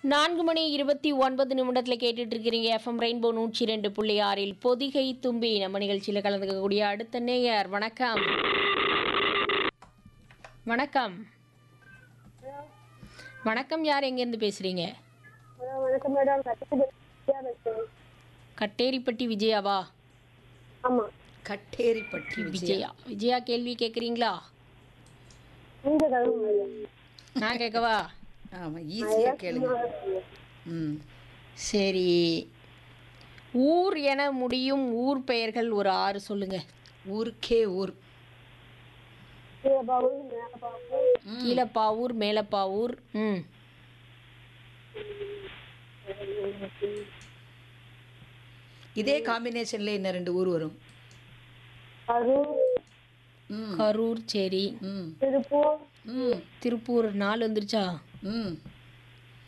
நான்கு மணி இருபத்தி ஒன்பது நிமிடத்தில் கேட்டுட்டு இருக்கிறீங்க எஃப்எம் ரெயின்போ நூற்றி ரெண்டு புள்ளி ஆறில் பொதிகை தும்பி நம்ம நிகழ்ச்சியில் கலந்துக்கக்கூடிய அடுத்த நேயர் வணக்கம் வணக்கம் வணக்கம் யார் எங்கேருந்து பேசுகிறீங்க ஹலோ வணக்கம் மேடம் கட்டிட்டு பேசுகிறேன் கட்டேரிப்பட்டி விஜயாவா ஆமாம் கட்டேரிப்பட்டி விஜயா விஜயா விஜயா கேள்வி கேட்குறீங்களா நீங்கள் கழுவு மேடம் நான் கேட்கவா ஆமா ஈஸியா கேளுங்க ம் சரி ஊர் என முடியும் ஊர் பெயர்கள் ஒரு ஆறு சொல்லுங்க ஊருக்கே ஊர் கீழப்பாவூர் மேலப்பாவூர் கீழப்பாவூர் மேலப்பாவூர் ம் இதே காம்பினேஷன்ல இன்னும் ரெண்டு ஊர் வரும் கரூர் ம் கரூர் சரி ம் திருப்பூர் ம் திருப்பூர் நாலு வந்துருச்சா ம்